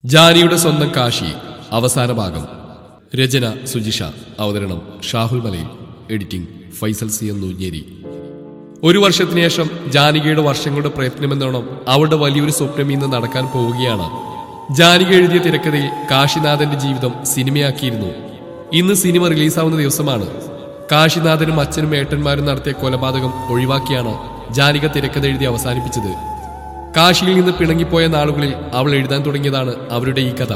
ജാനിയുടെ സ്വന്തം കാശി അവസാന ഭാഗം രചന സുജിഷ അവതരണം Shahul Malayil editing Faisal C M Noonjeri ഒരു വർഷത്തിന് ശേഷം ജാനികയുടെ വർഷങ്ങളുടെ പ്രയത്നമെന്നോണം അവളുടെ വലിയൊരു സ്വപ്നം ഇന്ന് നടക്കാൻ പോവുകയാണ് ജാനിക എഴുതിയ തിരക്കഥയിൽ കാശിനാഥന്റെ ജീവിതം സിനിമയാക്കിയിരുന്നു ഇന്ന് സിനിമ റിലീസാവുന്ന ദിവസമാണ് കാശിനാഥനും അച്ഛനും ഏട്ടന്മാരും നടത്തിയ കൊലപാതകം ഒഴിവാക്കിയാണ് ജാനിക തിരക്കഥ എഴുതി അവസാനിപ്പിച്ചത് കാശിയിൽ നിന്ന് പിണങ്ങിപ്പോയ നാളുകളിൽ അവൾ എഴുതാൻ തുടങ്ങിയതാണ് അവരുടെ ഈ കഥ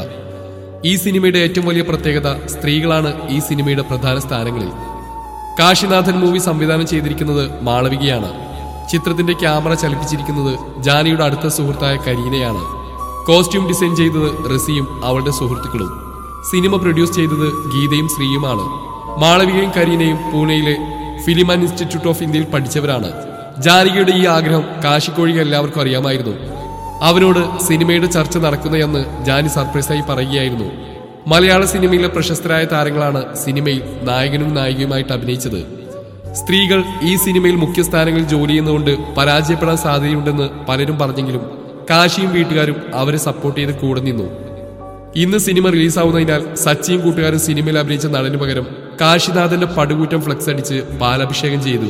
ഈ സിനിമയുടെ ഏറ്റവും വലിയ പ്രത്യേകത സ്ത്രീകളാണ് ഈ സിനിമയുടെ പ്രധാന സ്ഥാനങ്ങളിൽ കാശിനാഥൻ മൂവി സംവിധാനം ചെയ്തിരിക്കുന്നത് മാളവികയാണ് ചിത്രത്തിന്റെ ക്യാമറ ചലിപ്പിച്ചിരിക്കുന്നത് ജാനിയുടെ അടുത്ത സുഹൃത്തായ കരീനയാണ് കോസ്റ്റ്യൂം ഡിസൈൻ ചെയ്തത് റസിയും അവളുടെ സുഹൃത്തുക്കളും സിനിമ പ്രൊഡ്യൂസ് ചെയ്തത് ഗീതയും ശ്രീയുമാണ് മാളവികയും കരീനയും പൂനെയിലെ ഫിലിം ആൻഡ് ഇൻസ്റ്റിറ്റ്യൂട്ട് ഓഫ് ഇന്ത്യയിൽ പഠിച്ചവരാണ് ജാനകിയുടെ ഈ ആഗ്രഹം കാശിക്കോഴിക എല്ലാവർക്കും അറിയാമായിരുന്നു അവനോട് സിനിമയുടെ ചർച്ച നടക്കുന്നതെന്ന് ജാനി സർപ്രൈസായി പറയുകയായിരുന്നു മലയാള സിനിമയിലെ പ്രശസ്തരായ താരങ്ങളാണ് സിനിമയിൽ നായകനും നായികയുമായിട്ട് അഭിനയിച്ചത് സ്ത്രീകൾ ഈ സിനിമയിൽ മുഖ്യ സ്ഥാനങ്ങളിൽ ജോലി ചെയ്യുന്നതുകൊണ്ട് പരാജയപ്പെടാൻ സാധ്യതയുണ്ടെന്ന് പലരും പറഞ്ഞെങ്കിലും കാശിയും വീട്ടുകാരും അവരെ സപ്പോർട്ട് ചെയ്ത് കൂടെ നിന്നു ഇന്ന് സിനിമ റിലീസാവുന്നതിനാൽ സച്ചിയും കൂട്ടുകാരും സിനിമയിൽ അഭിനയിച്ച നടനു പകരം കാശിനാഥന്റെ പടുകൂറ്റം ഫ്ലക്സ് അടിച്ച് പാലഭിഷേകം ചെയ്തു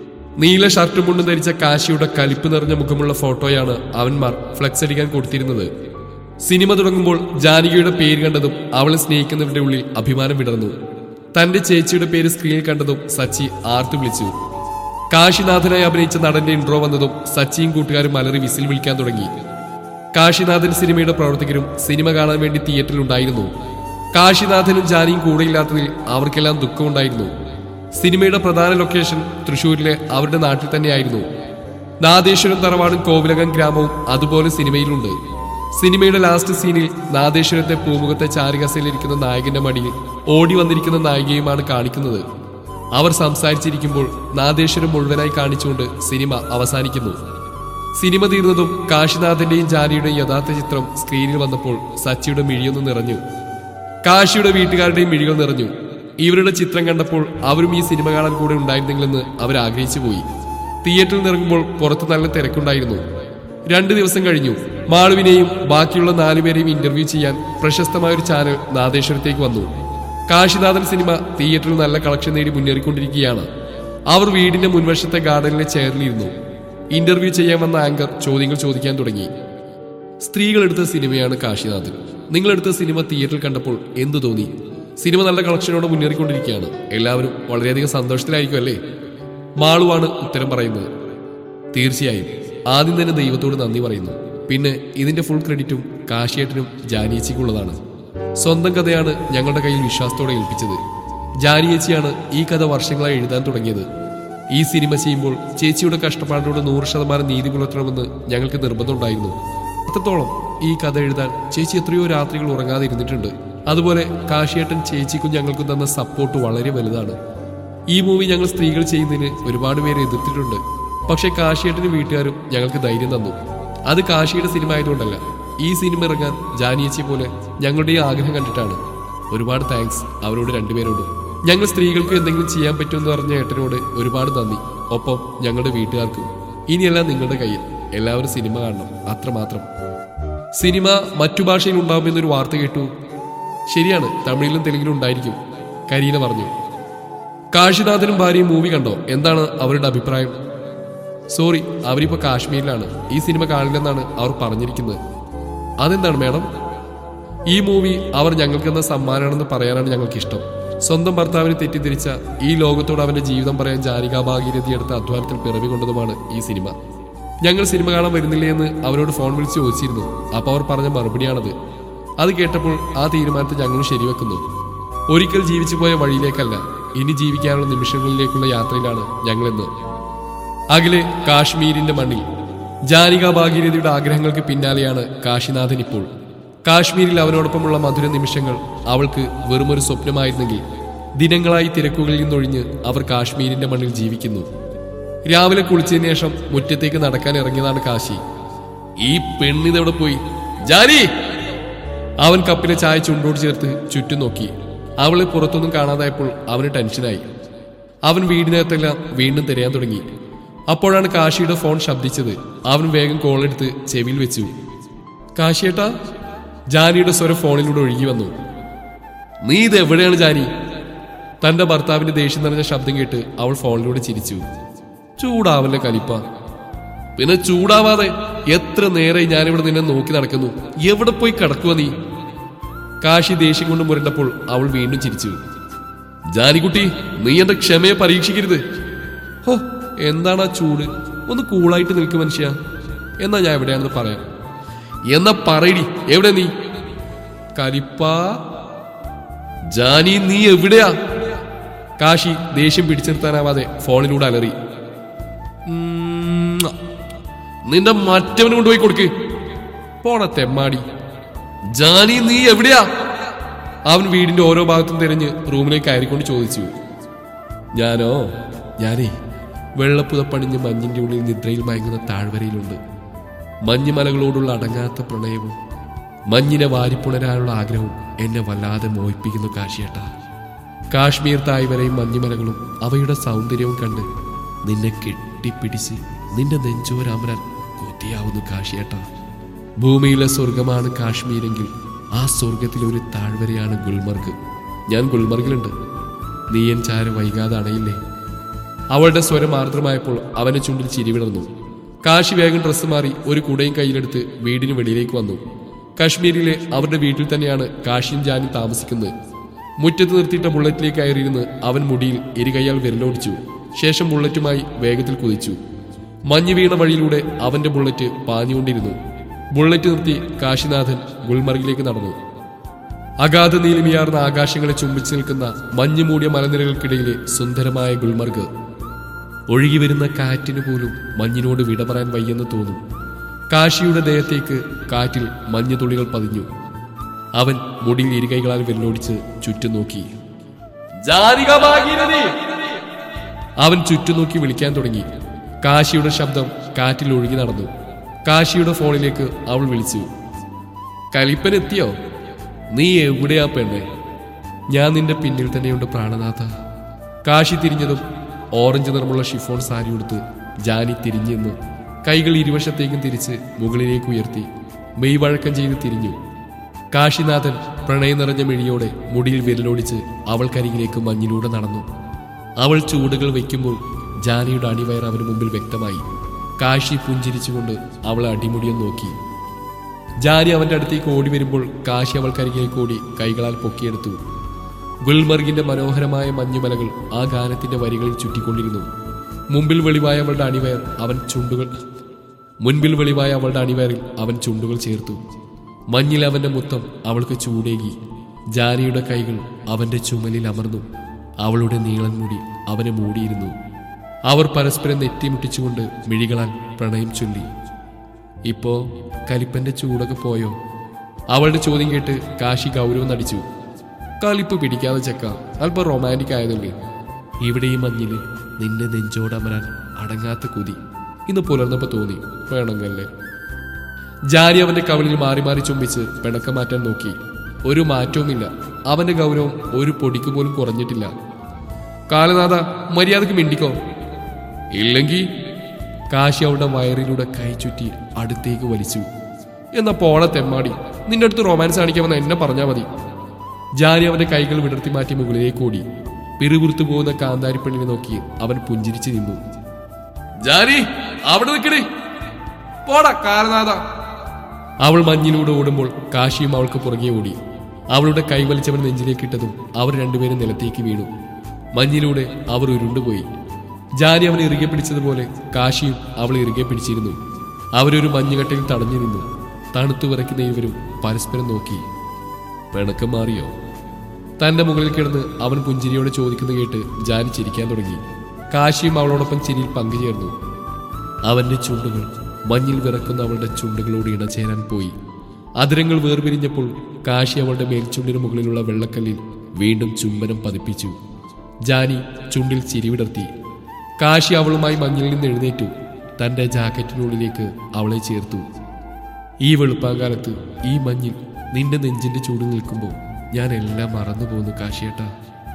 നീല ഷർട്ടും മുണ്ടും ധരിച്ച കാശിയുടെ കലിപ്പ് നിറഞ്ഞ മുഖമുള്ള ഫോട്ടോയാണ് അവന്മാർ ഫ്ലക്സ് അടിക്കാൻ കൊടുത്തിരുന്നത് സിനിമ തുടങ്ങുമ്പോൾ ജാനകിയുടെ പേര് കണ്ടതും അവളെ സ്നേഹിക്കുന്നവരുടെ ഉള്ളിൽ അഭിമാനം വിടർന്നു തന്റെ ചേച്ചിയുടെ പേര് സ്ക്രീനിൽ കണ്ടതും സച്ചി ആർത്തു വിളിച്ചു കാശിനാഥനായി അഭിനയിച്ച നടന്റെ ഇൻട്രോ വന്നതും സച്ചിയും കൂട്ടുകാരും അലറി വിസിൽ വിളിക്കാൻ തുടങ്ങി കാശിനാഥൻ സിനിമയുടെ പ്രവർത്തകരും സിനിമ കാണാൻ വേണ്ടി തിയേറ്ററിൽ ഉണ്ടായിരുന്നു കാശിനാഥനും ജാനിയും കൂടെയില്ലാത്തതിൽ അവർക്കെല്ലാം ദുഃഖമുണ്ടായിരുന്നു സിനിമയുടെ പ്രധാന ലൊക്കേഷൻ തൃശൂരിലെ അവരുടെ നാട്ടിൽ തന്നെയായിരുന്നു നാദേശ്വരം തറവാടും കോവിലകം ഗ്രാമവും അതുപോലെ സിനിമയിലുണ്ട് സിനിമയുടെ ലാസ്റ്റ് സീനിൽ നാദേശ്വരത്തെ പൂമുഖത്തെ ചാരികസയിലിരിക്കുന്ന നായകന്റെ മടിയിൽ ഓടി വന്നിരിക്കുന്ന നായികയുമാണ് കാണിക്കുന്നത് അവർ സംസാരിച്ചിരിക്കുമ്പോൾ നാദേശ്വരം മുഴുവനായി കാണിച്ചുകൊണ്ട് സിനിമ അവസാനിക്കുന്നു സിനിമ തീർന്നതും കാശിനാഥന്റെയും ജാനിയുടെയും യഥാർത്ഥ ചിത്രം സ്ക്രീനിൽ വന്നപ്പോൾ സച്ചിയുടെ മിഴിയൊന്ന് നിറഞ്ഞു കാശിയുടെ വീട്ടുകാരുടെയും മിഴികൾ നിറഞ്ഞു ഇവരുടെ ചിത്രം കണ്ടപ്പോൾ അവരും ഈ സിനിമ കാണാൻ കൂടെ ഉണ്ടായിരുന്നെങ്കിലെന്ന് അവർ ആഗ്രഹിച്ചു പോയി തിയേറ്ററിൽ നിറങ്ങുമ്പോൾ പുറത്ത് നല്ല തിരക്കുണ്ടായിരുന്നു രണ്ടു ദിവസം കഴിഞ്ഞു മാളുവിനെയും ബാക്കിയുള്ള നാലുപേരെയും ഇന്റർവ്യൂ ചെയ്യാൻ പ്രശസ്തമായ ഒരു ചാനൽ നാദേശ്വരത്തേക്ക് വന്നു കാശിനാഥൻ സിനിമ തിയേറ്ററിൽ നല്ല കളക്ഷൻ നേടി മുന്നേറിക്കൊണ്ടിരിക്കുകയാണ് അവർ വീടിന്റെ മുൻവശത്തെ ഗാർഡനിലെ ചെയറിലിരുന്നു ഇന്റർവ്യൂ ചെയ്യാൻ വന്ന ആങ്കർ ചോദ്യങ്ങൾ ചോദിക്കാൻ തുടങ്ങി സ്ത്രീകൾ എടുത്ത സിനിമയാണ് കാശിനാഥൻ നിങ്ങളെടുത്ത സിനിമ തിയേറ്ററിൽ കണ്ടപ്പോൾ എന്തു തോന്നി സിനിമ നല്ല കളക്ഷനോടെ മുന്നേറിക്കൊണ്ടിരിക്കുകയാണ് എല്ലാവരും വളരെയധികം സന്തോഷത്തിലായിരിക്കും അല്ലേ മാളുവാണ് ഉത്തരം പറയുന്നത് തീർച്ചയായും ആദ്യം തന്നെ ദൈവത്തോട് നന്ദി പറയുന്നു പിന്നെ ഇതിന്റെ ഫുൾ ക്രെഡിറ്റും കാശിയേട്ടനും ജാനിയേച്ചിക്കുള്ളതാണ് സ്വന്തം കഥയാണ് ഞങ്ങളുടെ കയ്യിൽ വിശ്വാസത്തോടെ ഏൽപ്പിച്ചത് ജാനിയേച്ചിയാണ് ഈ കഥ വർഷങ്ങളായി എഴുതാൻ തുടങ്ങിയത് ഈ സിനിമ ചെയ്യുമ്പോൾ ചേച്ചിയുടെ കഷ്ടപ്പാടിനോട് നൂറ് ശതമാനം നീതി പുലർത്തണമെന്ന് ഞങ്ങൾക്ക് നിർബന്ധമുണ്ടായിരുന്നു അത്രത്തോളം ഈ കഥ എഴുതാൻ ചേച്ചി എത്രയോ രാത്രികൾ ഉറങ്ങാതെ ഇരുന്നിട്ടുണ്ട് അതുപോലെ കാശിയേട്ടൻ ചേച്ചിക്കും ഞങ്ങൾക്കും തന്ന സപ്പോർട്ട് വളരെ വലുതാണ് ഈ മൂവി ഞങ്ങൾ സ്ത്രീകൾ ചെയ്യുന്നതിന് ഒരുപാട് പേര് എതിർത്തിട്ടുണ്ട് പക്ഷെ കാശിയേട്ടനും വീട്ടുകാരും ഞങ്ങൾക്ക് ധൈര്യം തന്നു അത് കാശിയുടെ സിനിമ ആയതുകൊണ്ടല്ല ഈ സിനിമ ഇറങ്ങാൻ ജാനിയച്ചി പോലെ ഞങ്ങളുടെ ഈ ആഗ്രഹം കണ്ടിട്ടാണ് ഒരുപാട് താങ്ക്സ് അവരോട് രണ്ടുപേരോടും ഞങ്ങൾ സ്ത്രീകൾക്ക് എന്തെങ്കിലും ചെയ്യാൻ പറ്റുമെന്ന് പറഞ്ഞ ഏട്ടനോട് ഒരുപാട് നന്ദി ഒപ്പം ഞങ്ങളുടെ വീട്ടുകാർക്കും ഇനിയെല്ലാം നിങ്ങളുടെ കയ്യിൽ എല്ലാവരും സിനിമ കാണണം അത്രമാത്രം സിനിമ മറ്റു ഭാഷയിൽ ഉണ്ടാവുമെന്നൊരു വാർത്ത കേട്ടു ശരിയാണ് തമിഴിലും തെലുങ്കിലും ഉണ്ടായിരിക്കും കരീന പറഞ്ഞു കാശിനാഥനും ഭാര്യയും മൂവി കണ്ടോ എന്താണ് അവരുടെ അഭിപ്രായം സോറി അവരിപ്പോ കാശ്മീരിലാണ് ഈ സിനിമ കാണില്ലെന്നാണ് അവർ പറഞ്ഞിരിക്കുന്നത് അതെന്താണ് മേഡം ഈ മൂവി അവർ ഞങ്ങൾക്കെന്ന സമ്മാനമാണെന്ന് പറയാനാണ് ഞങ്ങൾക്ക് ഇഷ്ടം സ്വന്തം ഭർത്താവിനെ തെറ്റിദ്ധരിച്ച ഈ ലോകത്തോട് അവന്റെ ജീവിതം പറയാൻ ജാനിക ഭാഗീരഥി എടുത്ത അധ്വാനത്തിൽ പിറവി കൊണ്ടതുമാണ് ഈ സിനിമ ഞങ്ങൾ സിനിമ കാണാൻ വരുന്നില്ലേ എന്ന് അവരോട് ഫോൺ വിളിച്ച് ചോദിച്ചിരുന്നു അപ്പൊ അവർ പറഞ്ഞ മറുപടിയാണത് അത് കേട്ടപ്പോൾ ആ തീരുമാനത്തെ ഞങ്ങളും ശരിവെക്കുന്നു ഒരിക്കൽ ജീവിച്ചു പോയ വഴിയിലേക്കല്ല ഇനി ജീവിക്കാനുള്ള നിമിഷങ്ങളിലേക്കുള്ള യാത്രയിലാണ് ഞങ്ങളെന്ന് അകലെ കാശ്മീരിന്റെ മണ്ണിൽ ജാനിക ഭാഗീരഥിയുടെ ആഗ്രഹങ്ങൾക്ക് പിന്നാലെയാണ് കാശിനാഥൻ ഇപ്പോൾ കാശ്മീരിൽ അവനോടൊപ്പമുള്ള മധുര നിമിഷങ്ങൾ അവൾക്ക് വെറുമൊരു സ്വപ്നമായിരുന്നെങ്കിൽ ദിനങ്ങളായി തിരക്കുകളിൽ നിന്നൊഴിഞ്ഞ് അവർ കാശ്മീരിന്റെ മണ്ണിൽ ജീവിക്കുന്നു രാവിലെ കുളിച്ചതിന് ശേഷം മുറ്റത്തേക്ക് നടക്കാൻ ഇറങ്ങിയതാണ് കാശി ഈ പെണ്ണിതെവിടെ പോയി ജാനി അവൻ കപ്പിലെ ചായ ചുണ്ടോട് ചേർത്ത് ചുറ്റും നോക്കി അവളെ പുറത്തൊന്നും കാണാതായപ്പോൾ അവന് ടെൻഷനായി അവൻ വീടിനകത്തെല്ലാം വീണ്ടും തിരയാൻ തുടങ്ങി അപ്പോഴാണ് കാശിയുടെ ഫോൺ ശബ്ദിച്ചത് അവൻ വേഗം കോൾ എടുത്ത് ചെവിയിൽ വെച്ചു കാശിയേട്ടാ ജാനിയുടെ സ്വരം ഫോണിലൂടെ ഒഴുകി വന്നു നീ ഇത് എവിടെയാണ് ജാനി തന്റെ ഭർത്താവിന്റെ ദേഷ്യം നിറഞ്ഞ ശബ്ദം കേട്ട് അവൾ ഫോണിലൂടെ ചിരിച്ചു ചൂടാവല്ലേ കലിപ്പ പിന്നെ ചൂടാവാതെ എത്ര നേരെ ഞാനിവിടെ നിന്നെ നോക്കി നടക്കുന്നു എവിടെ പോയി കിടക്കുക നീ കാശി ദേഷ്യം കൊണ്ട് മുരണ്ടപ്പോൾ അവൾ വീണ്ടും ചിരിച്ചു ജാനിക്കുട്ടി നീ എന്റെ ക്ഷമയെ പരീക്ഷിക്കരുത് ഹോ എന്താണ് ആ ചൂട് ഒന്ന് കൂളായിട്ട് നിൽക്കും മനുഷ്യ എന്നാ ഞാൻ എവിടെയാണെന്ന് പറയാം എന്നാ പറയടി എവിടെ നീ കലിപ്പാ ജാനി നീ എവിടെയാ കാശി ദേഷ്യം പിടിച്ചെടുത്താനാവാതെ ഫോണിലൂടെ അലറി ഉം, നിന്റെ മറ്റവന് കൊണ്ടുപോയി കൊടുക്ക് പോണ തെമ്മാടി ജാനി നീ എവിടെയാ അവൻ വീടിന്റെ ഓരോ ഭാഗത്തും തിരഞ്ഞ് റൂമിലേക്ക് കയറിക്കൊണ്ട് ചോദിച്ചു ഞാനോ ഞാനേ വെള്ളപ്പുതപ്പണിഞ്ഞ് മഞ്ഞിന്റെ ഉള്ളിൽ നിദ്രയിൽ മയങ്ങുന്ന താഴ്വരയിലുണ്ട് മഞ്ഞുമലകളോടുള്ള അടങ്ങാത്ത പ്രണയവും മഞ്ഞിനെ വാരിപ്പുണരാനുള്ള ആഗ്രഹവും എന്നെ വല്ലാതെ മോഹിപ്പിക്കുന്നു കാശിയേട്ടാ കാശ്മീർ തായ്വരയും മഞ്ഞുമലകളും അവയുടെ സൗന്ദര്യവും കണ്ട് നിന്നെ കെട്ടിപ്പിടിച്ച് നിന്റെ നെഞ്ചോരാമരാൻ കൊതിയാവുന്നു കാശിയേട്ടാ ഭൂമിയിലെ സ്വർഗമാണ് കാശ്മീരെങ്കിൽ ആ സ്വർഗത്തിലെ ഒരു താഴ്വരയാണ് ഗുൽമർഗ് ഞാൻ ഗുൽമർഗിലുണ്ട് നീയൻ ചാര വൈകാതെ അണയില്ലേ അവളുടെ സ്വരം ആർദ്രമായപ്പോൾ അവന്റെ ചുണ്ടിൽ ചിരി വിടർന്നു കാശി വേഗം ഡ്രസ്സ് മാറി ഒരു കുടയും കയ്യിലെടുത്ത് വീടിന് വെളിയിലേക്ക് വന്നു കാശ്മീരിലെ അവരുടെ വീട്ടിൽ തന്നെയാണ് കാശിയും ജാനും താമസിക്കുന്നത് മുറ്റത്ത് നിർത്തിയിട്ട ബുള്ളറ്റിലേക്ക് കയറിയിരുന്ന് അവൻ മുടിയിൽ ഇരുകൈയാൽ വിരലോടിച്ചു ശേഷം ബുള്ളറ്റുമായി വേഗത്തിൽ കുതിച്ചു മഞ്ഞ് വീണ വഴിയിലൂടെ അവന്റെ ബുള്ളറ്റ് പാഞ്ഞുകൊണ്ടിരുന്നു ബുള്ളറ്റ് നിർത്തി കാശിനാഥൻ ഗുൽമർഗിലേക്ക് നടന്നു അഗാധ നീലിമിയാർന്ന ആകാശങ്ങളെ ചുംബിച്ചു നിൽക്കുന്ന മഞ്ഞു മൂടിയ മലനിരകൾക്കിടയിലെ സുന്ദരമായ ഗുൽമർഗ് ഒഴുകി വരുന്ന കാറ്റിന് പോലും മഞ്ഞിനോട് വിട പറയാൻ വയ്യെന്ന് തോന്നും കാശിയുടെ ദേഹത്തേക്ക് കാറ്റിൽ മഞ്ഞുതുള്ളികൾ പതിഞ്ഞു അവൻ മുടിയിൽ ഇരുകൈകളാൽ വിരലോടിച്ച് ചുറ്റും നോക്കി അവൻ ചുറ്റും നോക്കി വിളിക്കാൻ തുടങ്ങി കാശിയുടെ ശബ്ദം കാറ്റിൽ ഒഴുകി നടന്നു കാശിയുടെ ഫോണിലേക്ക് അവൾ വിളിച്ചു കലിപ്പൻ എത്തിയോ നീ എവിടെയാ പെണ്ണെ ഞാൻ നിന്റെ പിന്നിൽ തന്നെയുണ്ട് പ്രാണനാഥ കാശി തിരിഞ്ഞതും ഓറഞ്ച് നിറമുള്ള ഷിഫോൺ സാരി ഉടുത്ത് ജാനി തിരിഞ്ഞെന്ന് കൈകൾ ഇരുവശത്തേക്കും തിരിച്ച് മുകളിലേക്ക് ഉയർത്തി മെയ് വഴക്കം ചെയ്ത് തിരിഞ്ഞു കാശിനാഥൻ പ്രണയം നിറഞ്ഞ മിഴിയോടെ മുടിയിൽ വിരലോടിച്ച് അവൾക്കരികിലേക്ക് മഞ്ഞിലൂടെ നടന്നു അവൾ ചൂടുകൾ വയ്ക്കുമ്പോൾ ജാനിയുടെ അടിവയർ അവന് മുമ്പിൽ വ്യക്തമായി കാശി പുഞ്ചിരിച്ചുകൊണ്ട് അവളെ അടിമുടിയും നോക്കി ജാനി അവന്റെ അടുത്തേക്ക് ഓടി വരുമ്പോൾ കാശി അവൾക്കരികിലേക്ക് ഓടി കൈകളാൽ പൊക്കിയെടുത്തു ഗുൽമർഗിന്റെ മനോഹരമായ മഞ്ഞുമലകൾ ആ ഗാനത്തിന്റെ വരികളിൽ ചുറ്റിക്കൊണ്ടിരുന്നു മുമ്പിൽ വെളിവായ അവളുടെ അണിവയർ അവൻ ചുണ്ടുകൾ മുൻപിൽ വെളിവായ അവളുടെ അണിവയറിൽ അവൻ ചുണ്ടുകൾ ചേർത്തു മഞ്ഞിൽ അവന്റെ മുത്തം അവൾക്ക് ചൂടേകി ജാനിയുടെ കൈകൾ അവന്റെ ചുമലിൽ അമർന്നു അവളുടെ നീളൻ മുടി അവനെ മൂടിയിരുന്നു അവർ പരസ്പരം നെറ്റിമുട്ടിച്ചുകൊണ്ട് മിഴികളാൽ പ്രണയം ചൊല്ലി ഇപ്പോ കലിപ്പന്റെ ചൂടൊക്കെ പോയോ അവളുടെ ചോദ്യം കേട്ട് കാശി ഗൗരവം നടിച്ചു കലിപ്പ് പിടിക്കാതെ ചെക്ക അല്പം റൊമാൻറ്റിക് ആയതല്ലേ ഇവിടെ ഈ മഞ്ഞില് നിന്റെ നെഞ്ചോടമരാൻ അടങ്ങാത്ത കുതി ഇന്ന് പുലർന്നപ്പോ തോന്നി വേണമെന്നല്ലേ ജാരി അവന്റെ കവളിൽ മാറി മാറി ചുംബിച്ച് പിണക്കം മാറ്റാൻ നോക്കി ഒരു മാറ്റവുമില്ല അവന്റെ ഗൗരവം ഒരു പൊടിക്ക് പോലും കുറഞ്ഞിട്ടില്ല കാലനാഥ മര്യാദക്ക് മിണ്ടിക്കോ ഇല്ലെങ്കിൽ കാശി അവളുടെ വയറിലൂടെ കൈ ചുറ്റി അടുത്തേക്ക് വലിച്ചു എന്നാ പോള തെമ്മാടി നിന്റെ അടുത്ത് റൊമാൻസ് കാണിക്കാമെന്ന് എന്നെ പറഞ്ഞാ മതി ജാനി അവന്റെ കൈകൾ വിടർത്തി മാറ്റി മുകളിലേക്ക് ഓടി പിറുപിറുത്തു പോകുന്ന കാന്താരി പെണ്ണിനെ നോക്കി അവൻ പുഞ്ചിരിച്ചു നിന്നു ജാനി അവിടെ നിൽക്കണേ പോടാ കാലനാഥ അവൾ മഞ്ഞിലൂടെ ഓടുമ്പോൾ കാശിയും അവൾക്ക് പുറകെ ഓടി അവളുടെ കൈവലിച്ചവൻ നെഞ്ചിലേക്ക് ഇട്ടതും അവർ രണ്ടുപേരും നിലത്തേക്ക് വീണു മഞ്ഞിലൂടെ അവർ ഉരുണ്ടുപോയി ജാനി അവനെ ഇറുകെ പിടിച്ചതുപോലെ കാശിയും അവളെ ഇറുകെ പിടിച്ചിരുന്നു അവരൊരു മഞ്ഞുകട്ടയിൽ തടഞ്ഞു നിന്നു തണുത്തു വിറയ്ക്കുന്ന ഇരുവരും പരസ്പരം നോക്കി പിണക്കം മാറിയോ തന്റെ മുകളിൽ കിടന്ന് അവൻ പുഞ്ചിരിയോടെ ചോദിക്കുന്നത് കേട്ട് ജാനി ചിരിക്കാൻ തുടങ്ങി കാശിയും അവളോടൊപ്പം ചിരിയിൽ പങ്കുചേർന്നു അവന്റെ ചുണ്ടുകൾ മഞ്ഞിൽ വിറക്കുന്ന അവളുടെ ചുണ്ടുകളോട് ഇണചേരാൻ പോയി അതിരങ്ങൾ വേർപിരിഞ്ഞപ്പോൾ കാശി അവളുടെ മേൽച്ചുണ്ടിന് മുകളിലുള്ള വെള്ളക്കല്ലിൽ വീണ്ടും ചുംബനം പതിപ്പിച്ചു ജാനി ചുണ്ടിൽ ചിരിവിടർത്തി കാശി അവളുമായി മഞ്ഞിൽ നിന്ന് എഴുന്നേറ്റു തന്റെ ജാക്കറ്റിനുള്ളിലേക്ക് അവളെ ചേർത്തു ഈ വെളുപ്പാങ്കാലത്ത് ഈ മഞ്ഞിൽ നിന്റെ നെഞ്ചിന്റെ ചൂട് നിൽക്കുമ്പോൾ ഞാൻ എല്ലാം മറന്നു പോകുന്നു കാശിയേട്ടാ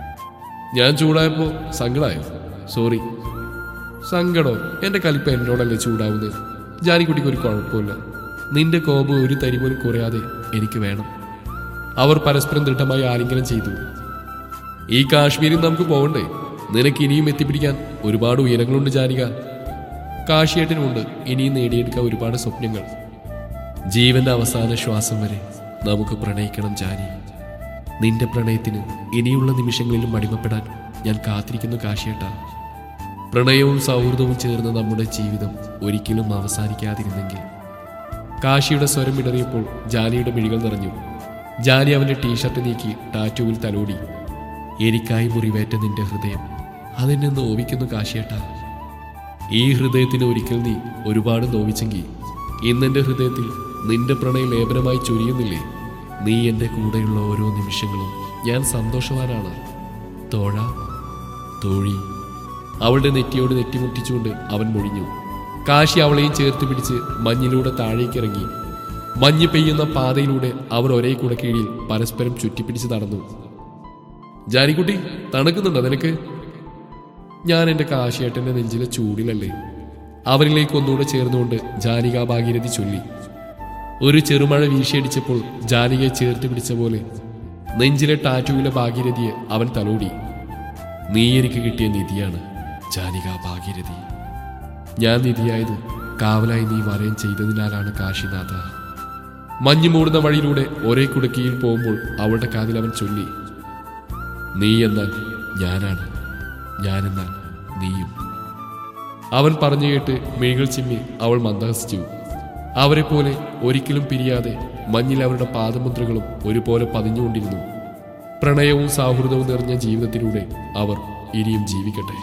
ഞാൻ ചൂടായപ്പോ സങ്കടായോ സോറി സങ്കടോ എന്റെ കലിപ്പ എന്നോടല്ലേ ചൂടാവുന്നത് ജാനിക്കുട്ടിക്ക് ഒരു കുഴപ്പമില്ല നിന്റെ കോപം ഒരു തരി പോലും കുറയാതെ എനിക്ക് വേണം അവർ പരസ്പരം ദൃഢമായി ആലിംഗനം ചെയ്തു ഈ കാശ്മീരിൽ നമുക്ക് പോകണ്ടേ നിനക്ക് ഇനിയും എത്തിപ്പിടിക്കാൻ ഒരുപാട് ഉയരങ്ങളുണ്ട് ജാനിക കാശിയേട്ടനുമുണ്ട് ഇനിയും നേടിയെടുക്കാൻ ഒരുപാട് സ്വപ്നങ്ങൾ ജീവന്റെ അവസാന ശ്വാസം വരെ നമുക്ക് പ്രണയിക്കണം ജാനി നിന്റെ പ്രണയത്തിന് ഇനിയുള്ള നിമിഷങ്ങളിലും അടിമപ്പെടാൻ ഞാൻ കാത്തിരിക്കുന്നു കാശിയേട്ട പ്രണയവും സൗഹൃദവും ചേർന്ന നമ്മുടെ ജീവിതം ഒരിക്കലും അവസാനിക്കാതിരുന്നെങ്കിൽ കാശിയുടെ സ്വരം ഇടറിയപ്പോൾ ജാനിയുടെ മിഴികൾ നിറഞ്ഞു ജാനി അവന്റെ ടീഷർട്ട് നീക്കി ടാറ്റുവിൽ തലോടി എനിക്കായി മുറിവേറ്റ നിന്റെ ഹൃദയം അതെന്നെ നോവിക്കുന്നു കാശിയേട്ടാ ഈ ഹൃദയത്തിന് ഒരിക്കൽ നീ ഒരുപാട് നോവിച്ചെങ്കിൽ ഇന്നെന്റെ ഹൃദയത്തിൽ നിന്റെ പ്രണയ ലേപനമായി ചൊരിയുന്നില്ലേ നീ എൻ്റെ കൂടെയുള്ള ഓരോ നിമിഷങ്ങളും ഞാൻ സന്തോഷവാനാണ് തോഴ തോഴി അവളുടെ നെറ്റിയോട് നെറ്റിമുട്ടിച്ചുകൊണ്ട് അവൻ മൊഴിഞ്ഞു കാശി അവളെയും ചേർത്ത് പിടിച്ച് മഞ്ഞിലൂടെ താഴേക്കിറങ്ങി മഞ്ഞ് പെയ്യുന്ന പാതയിലൂടെ അവർ ഒരേ കൂടെ കീഴിൽ പരസ്പരം ചുറ്റിപ്പിടിച്ച് നടന്നു ജാനിക്കുട്ടി തണുക്കുന്നുണ്ടോ നിനക്ക് ഞാൻ എൻ്റെ കാശിയേട്ടൻ്റെ നെഞ്ചിലെ ചൂടിലല്ലേ അവരിലേക്ക് ഒന്നുകൂടെ ചേർന്നുകൊണ്ട് ജാനിക ഭാഗീരഥി ചൊല്ലി ഒരു ചെറുമഴ വീശിയടിച്ചപ്പോൾ ജാനികയെ ചേർത്ത് പിടിച്ച പോലെ നെഞ്ചിലെ ടാറ്റുവിലെ ഭാഗീരഥിയെ അവൻ തലോടി നീ എനിക്ക് കിട്ടിയ നിധിയാണ് ജാനിക ഭാഗീരഥി ഞാൻ നിധിയായത് കാവലായി നീ വലയം ചെയ്തതിനാലാണ് കാശിനാഥ മഞ്ഞു മൂടുന്ന വഴിയിലൂടെ ഒരേ കുടുക്കിയിൽ പോകുമ്പോൾ അവളുടെ കാതിൽ അവൻ ചൊല്ലി നീ എന്നാൽ ഞാനാണ് ഞാനെന്നാൽ നീയും അവൻ പറഞ്ഞു കേട്ട് മിഴികൾ ചിമ്മി അവൾ മന്ദഹസിച്ചു അവരെ പോലെ ഒരിക്കലും പിരിയാതെ മഞ്ഞിൽ അവരുടെ പാദമുദ്രകളും ഒരുപോലെ പതിഞ്ഞുകൊണ്ടിരുന്നു പ്രണയവും സൗഹൃദവും നിറഞ്ഞ ജീവിതത്തിലൂടെ അവർ ഇനിയും ജീവിക്കട്ടെ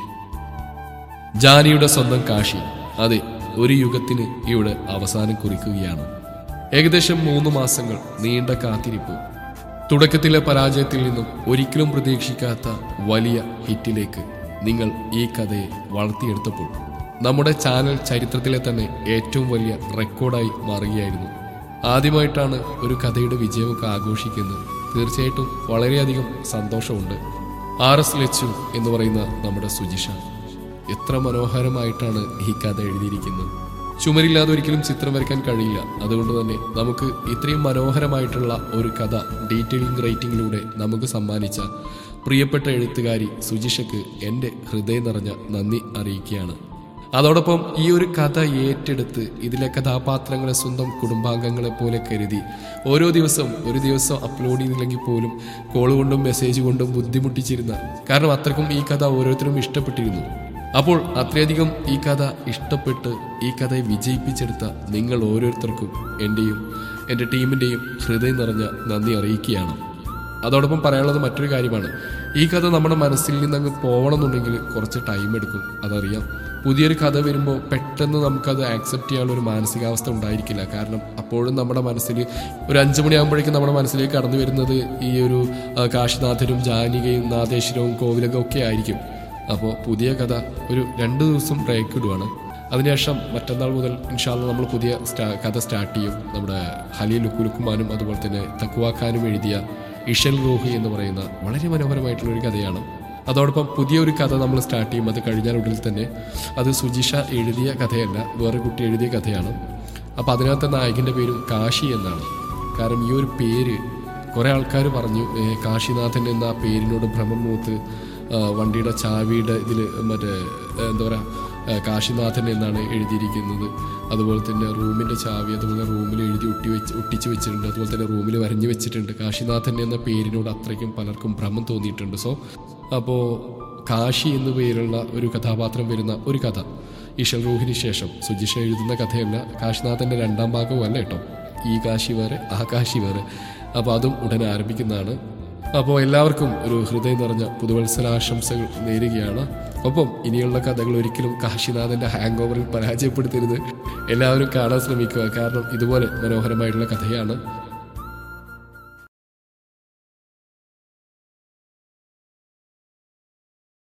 ജാനിയുടെ സ്വന്തം കാശി അതെ ഒരു യുഗത്തിന് ഇവിടെ അവസാനം കുറിക്കുകയാണ് ഏകദേശം മൂന്ന് മാസങ്ങൾ നീണ്ട കാത്തിരിപ്പ് തുടക്കത്തിലെ പരാജയത്തിൽ നിന്നും ഒരിക്കലും പ്രതീക്ഷിക്കാത്ത വലിയ ഹിറ്റിലേക്ക് നിങ്ങൾ ഈ കഥയെ വളർത്തിയെടുത്തപ്പോൾ നമ്മുടെ ചാനൽ ചരിത്രത്തിലെ തന്നെ ഏറ്റവും വലിയ റെക്കോർഡായി മാറുകയായിരുന്നു ആദ്യമായിട്ടാണ് ഒരു കഥയുടെ വിജയമൊക്കെ ആഘോഷിക്കുന്നത് തീർച്ചയായിട്ടും വളരെയധികം സന്തോഷമുണ്ട് ആർ എസ് ലച്ചു എന്ന് പറയുന്ന നമ്മുടെ സുജിഷ എത്ര മനോഹരമായിട്ടാണ് ഈ കഥ എഴുതിയിരിക്കുന്നത് ചുമരില്ലാതെ ഒരിക്കലും ചിത്രം വരയ്ക്കാൻ കഴിയില്ല അതുകൊണ്ട് തന്നെ നമുക്ക് ഇത്രയും മനോഹരമായിട്ടുള്ള ഒരു കഥ ഡീറ്റെയിലിംഗ് റൈറ്റിംഗിലൂടെ നമുക്ക് സമ്മാനിച്ച പ്രിയപ്പെട്ട എഴുത്തുകാരി സുജിഷയ്ക്ക് എൻ്റെ ഹൃദയം നിറഞ്ഞ നന്ദി അറിയിക്കുകയാണ് അതോടൊപ്പം ഈ ഒരു കഥ ഏറ്റെടുത്ത് ഇതിലെ കഥാപാത്രങ്ങളെ സ്വന്തം കുടുംബാംഗങ്ങളെ പോലെ കരുതി ഓരോ ദിവസം ഒരു ദിവസം അപ്ലോഡ് ചെയ്തില്ലെങ്കിൽ പോലും കോൾ കൊണ്ടും മെസ്സേജ് കൊണ്ടും ബുദ്ധിമുട്ടിച്ചിരുന്ന കാരണം അത്രക്കും ഈ കഥ ഓരോരുത്തരും ഇഷ്ടപ്പെട്ടിരുന്നു അപ്പോൾ അത്രയധികം ഈ കഥ ഇഷ്ടപ്പെട്ട് ഈ കഥയെ വിജയിപ്പിച്ചെടുത്ത നിങ്ങൾ ഓരോരുത്തർക്കും എൻ്റെയും എൻ്റെ ടീമിൻ്റെയും ഹൃദയം നിറഞ്ഞ നന്ദി അറിയിക്കുകയാണ് അതോടൊപ്പം പറയാനുള്ളത് മറ്റൊരു കാര്യമാണ് ഈ കഥ നമ്മുടെ മനസ്സിൽ നിന്ന് അങ്ങ് പോകണമെന്നുണ്ടെങ്കിൽ കുറച്ച് ടൈം എടുക്കും അതറിയാം പുതിയൊരു കഥ വരുമ്പോൾ പെട്ടെന്ന് നമുക്കത് ആക്സെപ്റ്റ് ചെയ്യാനുള്ള ഒരു മാനസികാവസ്ഥ ഉണ്ടായിരിക്കില്ല കാരണം അപ്പോഴും നമ്മുടെ മനസ്സിൽ ഒരു അഞ്ചു മണിയാകുമ്പോഴേക്കും നമ്മുടെ മനസ്സിലേക്ക് കടന്നു വരുന്നത് ഈ ഒരു ആ, കാശിനാഥനും ജാനികയും നാദേശ്വരവും കോവിലകം ഒക്കെ ആയിരിക്കും അപ്പോൾ പുതിയ കഥ ഒരു രണ്ട് ദിവസം ബ്രേക്ക് ഇടുവാണ് അതിനുശേഷം മറ്റന്നാൾ മുതൽ ഇൻഷാല്ല നമ്മൾ പുതിയ സ്റ്റാ- കഥ സ്റ്റാർട്ട് ചെയ്യും നമ്മുടെ ഹലി ലുക്കുലുക്കുമാനും അതുപോലെ തന്നെ തക്കുവാഖാനും എഴുതിയ ഇഷൽ റോഹി എന്ന് പറയുന്ന വളരെ മനോഹരമായിട്ടുള്ള ഒരു കഥയാണ് അതോടൊപ്പം പുതിയൊരു കഥ നമ്മൾ സ്റ്റാർട്ട് ചെയ്യും അത് കഴിഞ്ഞാൽ ഉടനെ തന്നെ അത് സുജിഷ എഴുതിയ കഥയല്ല വേറെ കുട്ടി എഴുതിയ കഥയാണ് അപ്പോൾ അതിനകത്തെ നായകൻ്റെ പേരും കാശി എന്നാണ് കാരണം ഈ ഒരു പേര് കുറേ ആൾക്കാർ പറഞ്ഞു ഏ, കാശിനാഥൻ എന്ന ആ പേരിനോട് ഭ്രമം മൂത്ത് ആ, വണ്ടിയുടെ ചാവിയുടെ ഇതിൽ മറ്റേ ഏ, എന്താ പറയുക ആ, കാശിനാഥൻ എന്നാണ് എഴുതിയിരിക്കുന്നത് അതുപോലെ തന്നെ റൂമിൻ്റെ ചാവി അതുപോലെ റൂമിൽ എഴുതി ഒട്ടി വെച്ച് ഒട്ടിച്ച് വെച്ചിട്ടുണ്ട് അതുപോലെ തന്നെ റൂമിൽ വരഞ്ഞു വെച്ചിട്ടുണ്ട് കാശിനാഥൻ എന്ന പേരിനോട് അത്രയ്ക്കും പലർക്കും ഭ്രമം തോന്നിയിട്ടുണ്ട് സോ അപ്പോൾ കാശി എന്നു പേരുള്ള ഒരു കഥാപാത്രം വരുന്ന ഒരു കഥ ഇഷൽ റൂഹിന് ശേഷം സുജിഷ എഴുതുന്ന കഥയല്ല കാശിനാഥൻ്റെ രണ്ടാം ഭാഗവും അല്ല കേട്ടോ ഈ കാശി വേറെ ആ കാശി വേറെ അപ്പോൾ അതും ഉടനെ ആരംഭിക്കുന്നതാണ് അപ്പോൾ എല്ലാവർക്കും ഒരു ഹൃദയം നിറഞ്ഞ പുതുവത്സരാശംസകൾ നേരുകയാണ് ഒപ്പം ഇനിയുള്ള കഥകൾ ഒരിക്കലും കാശിനാഥൻ്റെ ഹാങ് ഓവറിൽ പരാജയപ്പെടുത്തരുത് എല്ലാവരും കാണാൻ ശ്രമിക്കുക കാരണം ഇതുപോലെ മനോഹരമായിട്ടുള്ള കഥയാണ്